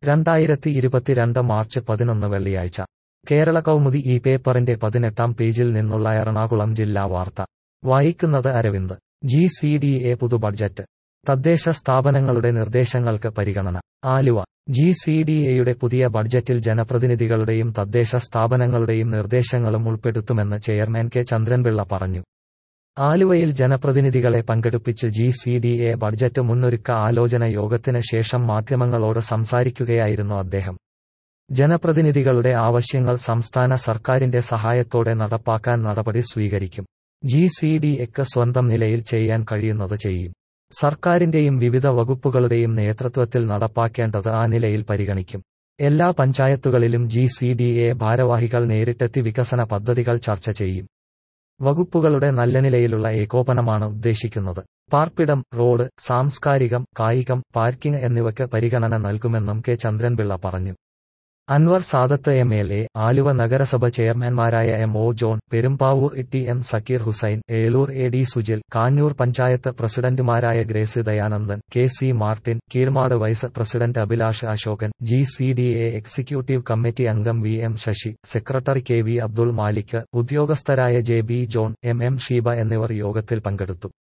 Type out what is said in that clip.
രണ്ടായിരത്തി ഇരുപത്തിരണ്ട് മാർച്ച് പതിനൊന്ന് വെള്ളിയാഴ്ച കേരള കൗമുദി ഈ പേപ്പറിന്റെ പതിനെട്ടാം പേജിൽ നിന്നുള്ള എറണാകുളം ജില്ലാ വാർത്ത വായിക്കുന്നത് Aravind G C D A പുതു ബഡ്ജറ്റ് തദ്ദേശ സ്ഥാപനങ്ങളുടെ നിർദ്ദേശങ്ങൾക്ക് പരിഗണന ആലുവ ജി സി ഡി എയുടെ പുതിയ ബഡ്ജറ്റിൽ ജനപ്രതിനിധികളുടെയും തദ്ദേശ സ്ഥാപനങ്ങളുടെയും നിർദ്ദേശങ്ങളും ഉൾപ്പെടുത്തുമെന്ന് ചെയർമാൻ കെ ചന്ദ്രൻപിള്ള പറഞ്ഞു ആലുവയിൽ ജനപ്രതിനിധികളെ പങ്കെടുപ്പിച്ച് G C D A budget മുന്നൊരുക്ക ആലോചന യോഗത്തിന് ശേഷം മാധ്യമങ്ങളോട് സംസാരിക്കുകയായിരുന്നു അദ്ദേഹം ജനപ്രതിനിധികളുടെ ആവശ്യങ്ങൾ സംസ്ഥാന സർക്കാരിന്റെ സഹായത്തോടെ നടപ്പാക്കാൻ നടപടി സ്വീകരിക്കും ജി സി ഡി എക്ക് സ്വന്തം നിലയിൽ ചെയ്യാൻ കഴിയുന്നത് ചെയ്യും സർക്കാരിന്റെയും വിവിധ വകുപ്പുകളുടെയും നേതൃത്വത്തിൽ നടപ്പാക്കേണ്ടത് ആ നിലയിൽ പരിഗണിക്കും എല്ലാ പഞ്ചായത്തുകളിലും ജി സി ഡി എ ഭാരവാഹികൾ നേരിട്ടെത്തി വികസന പദ്ധതികൾ ചർച്ച ചെയ്യും വകുപ്പുകളുടെ നല്ല നിലയിലുള്ള ഏകോപനമാണ് ഉദ്ദേശിക്കുന്നത് പാർപ്പിടം റോഡ് സാംസ്കാരികം കായികം പാർക്കിംഗ് എന്നിവയ്ക്ക് പരിഗണന നൽകുമെന്നും കെ ചന്ദ്രൻപിള്ള പറഞ്ഞു Anwar Sadath M L A Aluva നഗരസഭ ചെയർമാൻമാരായ M O John Perumbavoor T M Zakir Hussain Eloor A D Sujil Kanjoor panchayat പ്രസിഡന്റുമാരായ Gracy Dayanandan K C Martin Keezhmad vice president Abhilash Asokan G C D A executive committee അംഗം V M Sasi secretary K V Abdul Malik ഉദ്യോഗസ്ഥരായ J B John M M Sheeba എന്നിവർ യോഗത്തിൽ പങ്കെടുത്തു